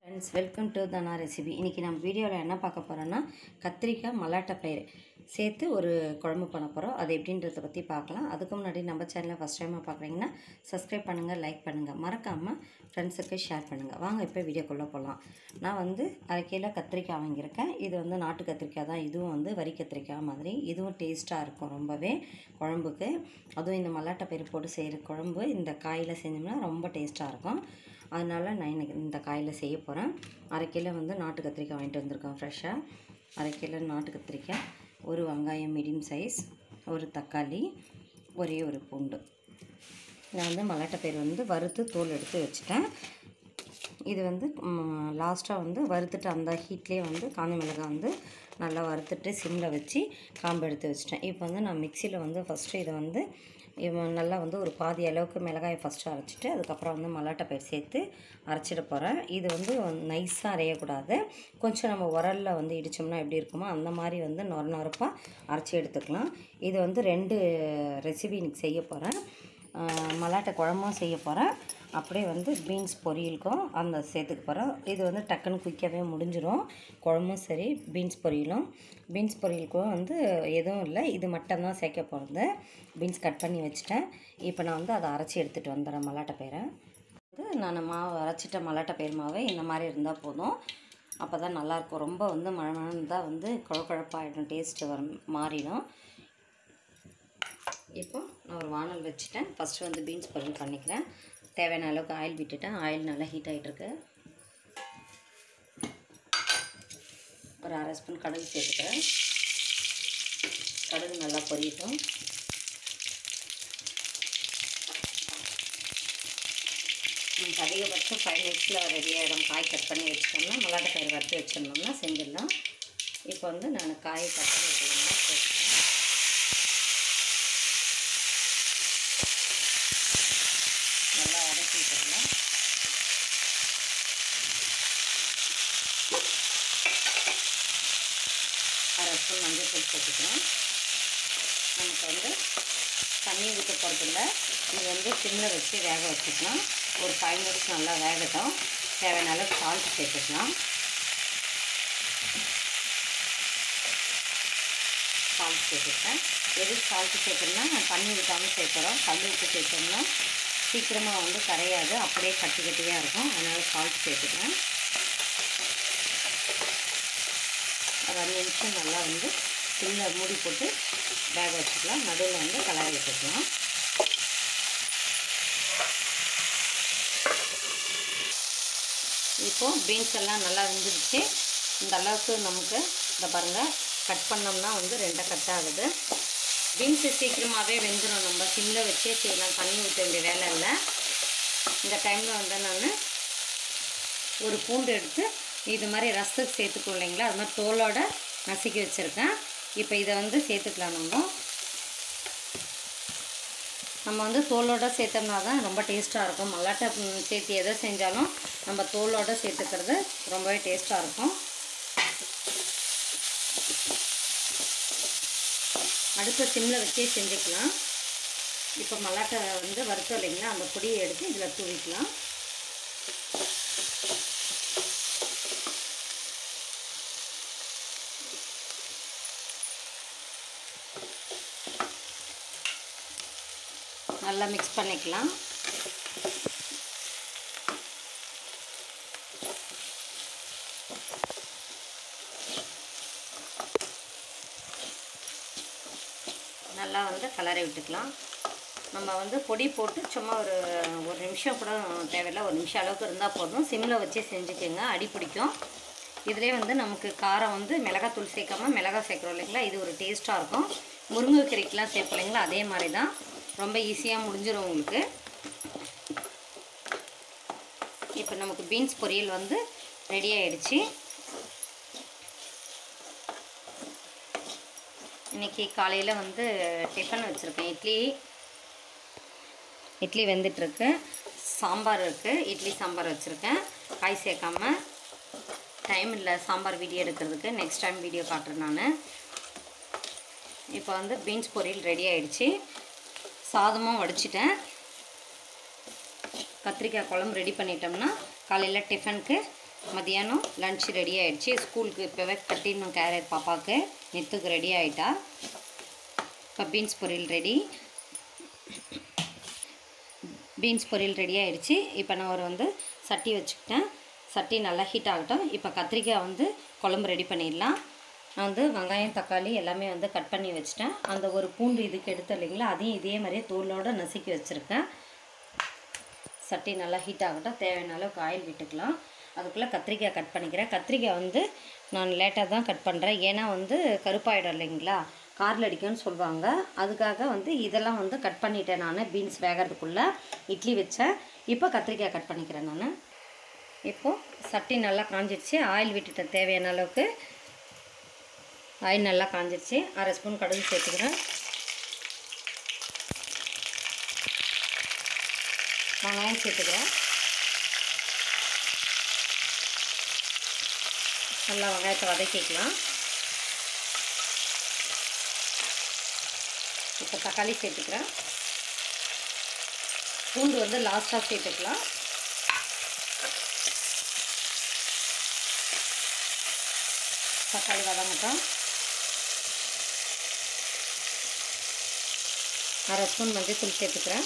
friends welcome to Dhana recipe இன்றைக்கி நம்ம வீடியோவில் என்ன பார்க்க போகிறோன்னா கத்திரிக்காய் மல்லாட்டை பயிர் சேர்த்து ஒரு குழம்பு பண்ண போகிறோம் அது எப்படின்றத பற்றி பார்க்கலாம் அதுக்கு முன்னாடி நம்ம சேனலை ஃபஸ்ட் டைமாக பார்க்குறீங்கன்னா சப்ஸ்கிரைப் பண்ணுங்கள் லைக் பண்ணுங்கள் மறக்காமல் ஃப்ரெண்ட்ஸுக்கு ஷேர் பண்ணுங்கள் வாங்க இப்போ வீடியோக்குள்ளே போகலாம் நான் வந்து அரை கிலோ கத்திரிக்காய் வாங்கியிருக்கேன் இது வந்து நாட்டு கத்திரிக்காய் தான் இதுவும் வந்து வரி கத்திரிக்காய் மாதிரி இதுவும் டேஸ்ட்டாக இருக்கும் ரொம்பவே குழம்புக்கு அதுவும் இந்த மல்லாட்டை பயிர் போட்டு செய்கிற குழம்பு இந்த காயில் செஞ்சோம்னா ரொம்ப டேஸ்ட்டாக இருக்கும் அதனால் நான் எனக்கு இந்த காயில் செய்ய போகிறேன் அரை கிலோ வந்து நாட்டு கத்திரிக்காய் வாங்கிட்டு வந்திருக்கேன் ஃப்ரெஷ்ஷாக அரை கிலோ நாட்டு கத்திரிக்காய் ஒரு வெங்காயம் மீடியம் சைஸ் ஒரு தக்காளி ஒரே ஒரு பூண்டு நான் வந்து மல்லாட்டை பயிர் வந்து வறுத்து தோல் எடுத்து வச்சுட்டேன் இது வந்து லாஸ்ட்டாக வந்து வறுத்துட்டு அந்த ஹீட்லேயே வந்து காஞ்ச மிளகாய் வந்து நல்லா வறுத்துட்டு சிம்மில் வச்சு காம்பு எடுத்து வச்சிட்டேன் இப்போ வந்து நான் மிக்சியில் வந்து ஃபஸ்ட்டு இதை வந்து இவன் நல்லா வந்து ஒரு பாதி அளவுக்கு மிளகாயை ஃபஸ்ட்டு அரைச்சிட்டு அதுக்கப்புறம் வந்து மல்லாட்டை பயிர் சேர்த்து அரைச்சிட போகிறேன் இது வந்து நைஸாக அரையக்கூடாது கொஞ்சம் நம்ம உரலில் வந்து இடித்தோம்னா எப்படி இருக்குமோ அந்த மாதிரி வந்து நொர நொரப்பாக அரைச்சி எடுத்துக்கலாம் இது வந்து ரெண்டு ரெசிபி இன்னைக்கு செய்ய போகிறேன் மல்லாட்டை குழம்பும் செய்ய போகிறேன் அப்படியே வந்து பீன்ஸ் பொரியலுக்கும் அந்த சேர்த்துக்க போகிறோம் இது வந்து டக்குன்னு குயிக்காகவே முடிஞ்சிடும் குழம்பும் சரி பீன்ஸ் பொரியலும் பீன்ஸ் பொரியலுக்கும் வந்து எதுவும் இல்லை இது மட்டும்தான் சேர்க்க போகிறது பீன்ஸ் கட் பண்ணி வச்சுட்டேன் இப்போ நான் வந்து அதை அரைச்சி எடுத்துகிட்டு வந்துடுறேன் மல்லாட்டை பயிரை வந்து நான் மாவு அரைச்சிட்ட மல்லாட்டை பயிர் மாவு இந்த மாதிரி இருந்தால் போதும் அப்போ தான் நல்லாயிருக்கும் ரொம்ப வந்து மழை மழை வந்து குழ குழப்பாயிடும் டேஸ்ட்டு வர மாறிடும் இப்போ நான் ஒரு வானல் வச்சுட்டேன் ஃபஸ்ட்டு வந்து பீன்ஸ் பொரியல் பண்ணிக்கிறேன் தேவையான அளவுக்கு ஆயில் விட்டுட்டேன் ஆயில் நல்லா ஹீட் ஆகிட்டுருக்கு ஒரு அரை ஸ்பூன் கடுகு சேர்த்துக்கிறேன் கடுகு நல்லா பொரியட்டும் நமக்கு அதிகபட்சம் ஃபைவ் மினிட்ஸில் ரெடி ஆகிடும் காய் கட் பண்ணி வச்சிட்டோம்னா மல்லாட்டை பயிர் வறுத்து வச்சிருந்தோம்னா செஞ்சிடலாம் இப்போ வந்து நான் காய் கட் பண்ணி வச்சுருந்தேன் சேர்த்துக்கிறேன் நல்லா வதக்கி விட்டுடலாம் அரை ஸ்பூன் மஞ்சள் தூள் சேர்த்துக்கிறேன் நமக்கு வந்து தண்ணி ஊற்ற போகிறதில்ல இது வந்து சிம்மில் வச்சு வேக வச்சுக்கலாம் ஒரு ஃபைவ் மினிட்ஸ் நல்லா வேகட்டும் தேவையான அளவு சால்ட்டு சேர்த்துக்கலாம் சால்ட் சேர்த்துருக்கேன் எது சால்ட்டு சேர்க்கணும்னா நான் தண்ணி ஊற்றாமல் சேர்க்குறோம் கல் உப்பு சேர்த்தோம்னா சீக்கிரமாக வந்து கரையாது அப்படியே கட்டி கட்டியாக இருக்கும் அதனால் சால்ட் சேர்த்துக்கிறேன் ஒரு அஞ்சு நிமிஷம் நல்லா வந்து சின்ன மூடி போட்டு வேக வச்சுக்கலாம் நடுவில் வந்து கலரி வச்சுக்கலாம் இப்போது பீன்ஸ் எல்லாம் நல்லா வெந்துருச்சு இந்த அளவுக்கு நமக்கு இந்த பாருங்கள் கட் பண்ணோம்னா வந்து ரெண்டை கட் ஆகுது பீன்ஸு சீக்கிரமாகவே வெந்துடும் நம்ம சிம்மில் வச்சே செய்யலாம் தண்ணி ஊற்ற வேண்டிய வேலை இல்லை இந்த டைமில் வந்து நான் ஒரு பூண்டு எடுத்து இது மாதிரி ரசத்துக்கு சேர்த்துக்கோ இல்லைங்களா அது மாதிரி தோலோட நசுக்கி வச்சுருக்கேன் இப்போ இதை வந்து சேர்த்துக்கலாம் நம்ம நம்ம வந்து தோலோட சேர்த்தோம்னா தான் ரொம்ப டேஸ்ட்டாக இருக்கும் மல்லாட்டை சேர்த்து எதை செஞ்சாலும் நம்ம தோலோட சேர்த்துக்கிறது ரொம்பவே டேஸ்ட்டாக இருக்கும் அடுத்த சிம்மில் வச்சே செஞ்சுக்கலாம் இப்போ மல்லாட்டை வந்து வறுத்தோம் இல்லைங்களா அந்த பொடியை எடுத்து இதில் தூவிக்கலாம் நல்லா மிக்ஸ் பண்ணிக்கலாம் நல்லா வந்து கலரை விட்டுக்கலாம் நம்ம வந்து பொடி போட்டு சும்மா ஒரு ஒரு நிமிஷம் கூட தேவையில்லை ஒரு நிமிஷம் அளவுக்கு இருந்தால் போதும் சிம்மில் வச்சு செஞ்சுக்கோங்க அடி பிடிக்கும் இதிலே வந்து நமக்கு காரம் வந்து மிளகாத்தூள் சேர்க்காம மிளகாய் சேர்க்குறோம் இல்லைங்களா இது ஒரு டேஸ்ட்டாக இருக்கும் முருங்கைக்கீரைக்கெலாம் சேர்ப்போம் இல்லைங்களா அதே மாதிரி தான் ரொம்ப ஈஸியாக முடிஞ்சிடும் உங்களுக்கு இப்போ நமக்கு பீன்ஸ் பொரியல் வந்து ரெடி ஆகிடுச்சு இன்றைக்கி காலையில் வந்து டிஃபன் வச்சுருக்கேன் இட்லி இட்லி வெந்துட்டுருக்கு சாம்பார் இருக்குது இட்லி சாம்பார் வச்சுருக்கேன் காய் சேர்க்காம டைம் இல்லை சாம்பார் வீடியோ எடுக்கிறதுக்கு நெக்ஸ்ட் டைம் வீடியோ காட்டுறேன் நான் இப்போ வந்து பீன்ஸ் பொரியல் ரெடி ஆகிடுச்சு சாதமும் வடிச்சிட்டேன் கத்திரிக்காய் குழம்பு ரெடி பண்ணிட்டோம்னா காலையில் டிஃபனுக்கு மதியானம் லன்ச் ரெடி ஆயிடுச்சு ஸ்கூலுக்கு இப்போவே கட்டிடணும் கேரட் பாப்பாவுக்கு நெத்துக்கு ரெடி ஆகிட்டா இப்போ பீன்ஸ் பொரியல் ரெடி பீன்ஸ் பொரியல் ரெடி ஆயிடுச்சு இப்போ நான் ஒரு வந்து சட்டி வச்சுக்கிட்டேன் சட்டி நல்லா ஹீட் ஆகட்டும் இப்போ கத்திரிக்காய் வந்து குழம்பு ரெடி பண்ணிடலாம் நான் வந்து வெங்காயம் தக்காளி எல்லாமே வந்து கட் பண்ணி வச்சுட்டேன் அந்த ஒரு பூண்டு இதுக்கு எடுத்து இல்லைங்களா அதையும் இதே மாதிரியே தூளோடு நசுக்கி வச்சுருக்கேன் சட்டி நல்லா ஹீட் ஆகட்டும் தேவையான அளவுக்கு ஆயில் விட்டுக்கலாம் அதுக்குள்ளே கத்திரிக்காய் கட் பண்ணிக்கிறேன் கத்திரிக்காய் வந்து நான் லேட்டாக தான் கட் பண்ணுறேன் ஏன்னா வந்து கருப்பாயிடும் இல்லைங்களா காரில் அடிக்கும்னு சொல்லுவாங்க அதுக்காக வந்து இதெல்லாம் வந்து கட் பண்ணிட்டேன் நான் பீன்ஸ் வேகிறதுக்குள்ளே இட்லி வச்சேன் இப்போ கத்திரிக்காய் கட் பண்ணிக்கிறேன் நான் இப்போது சட்டி நல்லா காஞ்சிடுச்சு ஆயில் விட்டுட்டேன் தேவையான அளவுக்கு ஆயில் நல்லா காஞ்சிடுச்சு அரை ஸ்பூன் கடுகு சேர்த்துக்கிறேன் வெங்காயம் சேர்த்துக்கிறேன் நல்லா வெங்காயத்தை வதக்கிக்கலாம் இப்போ தக்காளி சேர்த்துக்கிறேன் பூண்டு வந்து லாஸ்ட்டாக சேர்த்துக்கலாம் தக்காளி வதங்கட்டும் அரை ஸ்பூன் மஞ்சள் தூள் சேர்த்துக்கிறேன்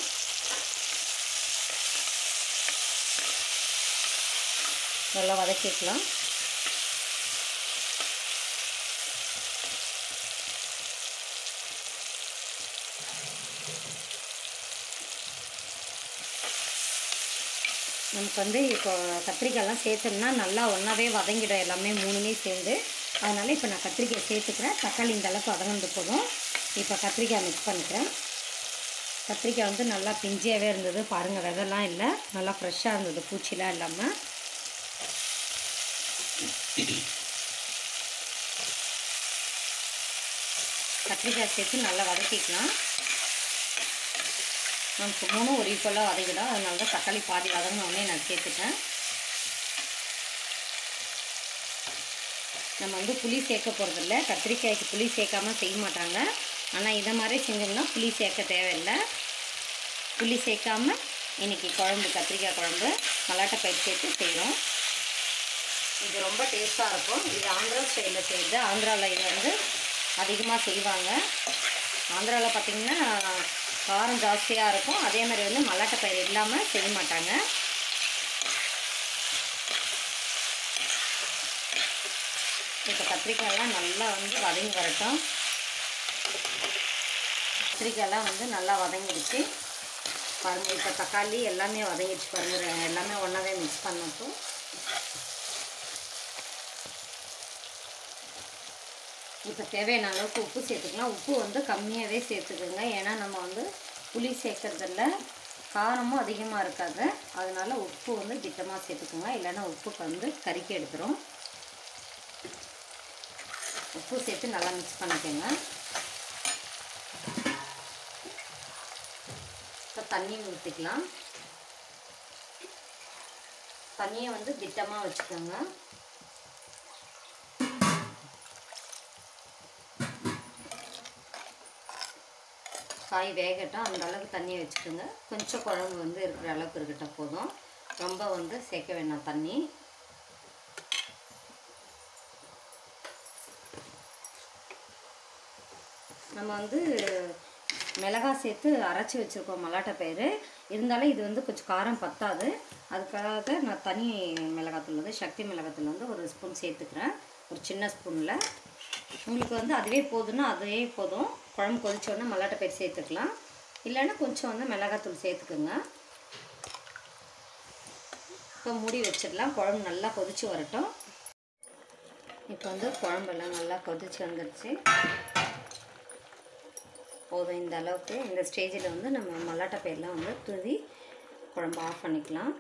நல்லா வதக்கிக்கலாம் நமக்கு வந்து இப்போ கத்திரிக்காயெல்லாம் சேர்த்தோம்னா நல்லா ஒன்றாவே வதங்கிடும் எல்லாமே மூணுமே சேர்ந்து அதனால் இப்போ நான் கத்திரிக்காய் சேர்த்துக்கிறேன் தக்காளி இந்த அளவுக்கு வதங்கிட்டு போதும் இப்போ கத்திரிக்காய் மிக்ஸ் பண்ணிக்கிறேன் கத்திரிக்காய் வந்து நல்லா பிஞ்சியாகவே இருந்தது பாருங்கள் விதெல்லாம் இல்லை நல்லா ஃப்ரெஷ்ஷாக இருந்தது பூச்சிலாம் இல்லாமல் கத்திரிக்காய் சேர்த்து நல்லா வதக்கிக்கலாம் நமக்கு மூணும் ஒரு ஈக்குவலாக வதக்கிடும் அதனால தான் தக்காளி பாதி வதங்கினோடனே நான் சேர்த்துட்டேன் நம்ம வந்து புளி சேர்க்க போகிறதில்ல கத்திரிக்காய்க்கு புளி சேர்க்காம செய்ய மாட்டாங்க ஆனால் இதை மாதிரி செஞ்சோம்னா புளி சேர்க்க தேவையில்லை புளி சேர்க்காம இன்றைக்கி குழம்பு கத்திரிக்காய் குழம்பு மல்லாட்டை பயிர் சேர்த்து செய்கிறோம் இது ரொம்ப டேஸ்ட்டாக இருக்கும் இது ஆந்திரா ஸ்டைலில் செய்யுது ஆந்திராவில் இது வந்து அதிகமாக செய்வாங்க ஆந்திராவில் பார்த்திங்கன்னா காரம் ஜாஸ்தியாக இருக்கும் அதே மாதிரி வந்து மல்லாட்டை பயிர் இல்லாமல் செய்ய மாட்டாங்க இப்போ கத்திரிக்காயெல்லாம் நல்லா வந்து வதங்கி வரட்டும் கத்திரிக்காயெல்லாம் வந்து நல்லா வதங்கிடுச்சு பாருங்கள் இப்போ தக்காளி எல்லாமே வதங்கிடுச்சு பாருங்கள் எல்லாமே ஒன்றாவே மிக்ஸ் பண்ணப்போ இப்போ தேவையான அளவுக்கு உப்பு சேர்த்துக்கலாம் உப்பு வந்து கம்மியாகவே சேர்த்துக்கோங்க ஏன்னா நம்ம வந்து புளி சேர்க்கறதில்ல காரமும் அதிகமாக இருக்காது அதனால் உப்பு வந்து திட்டமாக சேர்த்துக்கோங்க இல்லைன்னா உப்பு வந்து கறிக்கி எடுத்துரும் உப்பு சேர்த்து நல்லா மிக்ஸ் பண்ணிக்கோங்க இப்போ தண்ணி ஊற்றிக்கலாம் தண்ணியை வந்து திட்டமாக வச்சுக்கோங்க காய் வேகட்டும் அந்த அளவுக்கு தண்ணியை வச்சுக்கோங்க கொஞ்சம் குழம்பு வந்து இருக்கிற அளவுக்கு இருக்கட்டும் போதும் ரொம்ப வந்து சேர்க்க வேணாம் தண்ணி நம்ம வந்து மிளகாய் சேர்த்து அரைச்சி வச்சுருக்கோம் மல்லாட்டை பயிறு இருந்தாலும் இது வந்து கொஞ்சம் காரம் பத்தாது அதுக்காக நான் தனி மிளகாத்தூள் வந்து சக்தி மிளகாத்தூள் வந்து ஒரு ஸ்பூன் சேர்த்துக்கிறேன் ஒரு சின்ன ஸ்பூனில் உங்களுக்கு வந்து அதுவே போதுன்னா அதுவே போதும் குழம்பு கொதிச்சோடனே மல்லாட்டை பயிர் சேர்த்துக்கலாம் இல்லைன்னா கொஞ்சம் வந்து மிளகாத்தூள் சேர்த்துக்குங்க இப்போ மூடி வச்சிடலாம் குழம்பு நல்லா கொதிச்சு வரட்டும் இப்போ வந்து குழம்பெல்லாம் நல்லா கொதிச்சு வந்துடுச்சு போதும் இந்த அளவுக்கு இந்த ஸ்டேஜில் வந்து நம்ம மல்லாட்டை பயிரெலாம் வந்து தூவி குழம்பு ஆஃப் பண்ணிக்கலாம்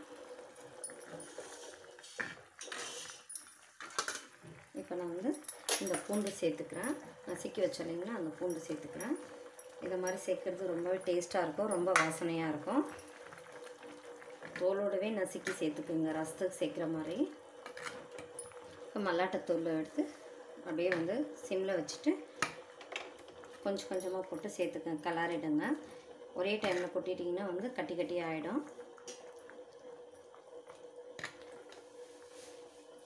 இப்போ நான் வந்து இந்த பூண்டு சேர்த்துக்கிறேன் நசுக்கி வச்சோம் இல்லைங்களா அந்த பூண்டு சேர்த்துக்கிறேன் இதை மாதிரி சேர்க்குறது ரொம்பவே டேஸ்ட்டாக இருக்கும் ரொம்ப வாசனையாக இருக்கும் தோலோடவே நசுக்கி சேர்த்துக்குங்க ரசத்துக்கு சேர்க்குற மாதிரி இப்போ மல்லாட்டத்தூள் எடுத்து அப்படியே வந்து சிம்மில் வச்சுட்டு கொஞ்சம் கொஞ்சமாக போட்டு சேர்த்துக்கங்க கலரிடுங்க ஒரே டைமில் கொட்டிட்டிங்கன்னா வந்து கட்டி கட்டி ஆகிடும்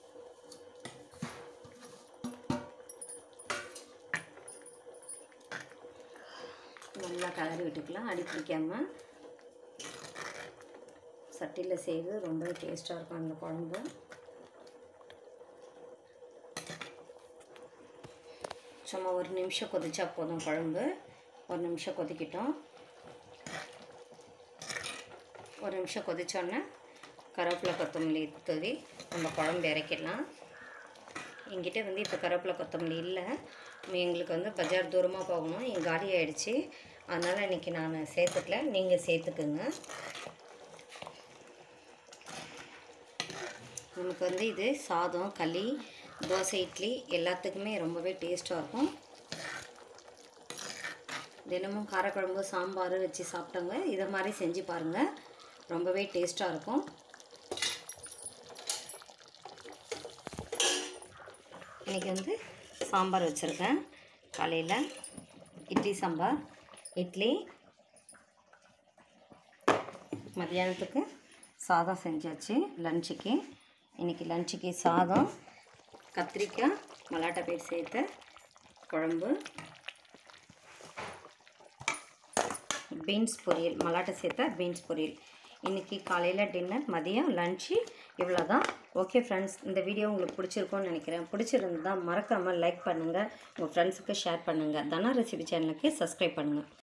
நல்லா கலரி விட்டுக்கலாம் அடி பிடிக்காமல் சட்டியில் செய்து ரொம்ப டேஸ்ட்டாக இருக்கும் அந்த குழம்பு சும்மா ஒரு நிமிஷம் கொதிச்சா போதும் குழம்பு ஒரு நிமிஷம் கொதிக்கிட்டோம் ஒரு நிமிஷம் கொதிச்சோன்னே கருவேப்பிலை கொத்தமல்லி தூவி நம்ம குழம்பு இறக்கிடலாம் என்கிட்ட வந்து இப்போ கருவேப்பிலை கொத்தமல்லி இல்லை எங்களுக்கு வந்து பஜார் தூரமாக போகணும் என் காலி ஆயிடுச்சு அதனால் இன்றைக்கி நான் சேர்த்துக்கல நீங்கள் சேர்த்துக்குங்க நமக்கு வந்து இது சாதம் களி தோசை இட்லி எல்லாத்துக்குமே ரொம்பவே டேஸ்ட்டாக இருக்கும் தினமும் காரக்குழம்பு சாம்பார் வச்சு சாப்பிட்டவங்க இதை மாதிரி செஞ்சு பாருங்கள் ரொம்பவே டேஸ்ட்டாக இருக்கும் இன்றைக்கி வந்து சாம்பார் வச்சுருக்கேன் காலையில் இட்லி சாம்பார் இட்லி மத்தியானத்துக்கு சாதம் செஞ்சாச்சு லஞ்சுக்கு இன்றைக்கி லஞ்சுக்கு சாதம் கத்திரிக்காய் மலாட்டை பயிர் சேர்த்த குழம்பு பீன்ஸ் பொரியல் மலாட்டை சேர்த்த பீன்ஸ் பொரியல் இன்றைக்கி காலையில் டின்னர் மதியம் லஞ்சு இவ்வளோ தான் ஓகே ஃப்ரெண்ட்ஸ் இந்த வீடியோ உங்களுக்கு பிடிச்சிருக்கும்னு நினைக்கிறேன் பிடிச்சிருந்தா மறக்காமல் லைக் பண்ணுங்கள் உங்கள் ஃப்ரெண்ட்ஸுக்கு ஷேர் பண்ணுங்கள் தனா ரெசிபி சேனலுக்கு சப்ஸ்கிரைப் பண்ணுங்கள்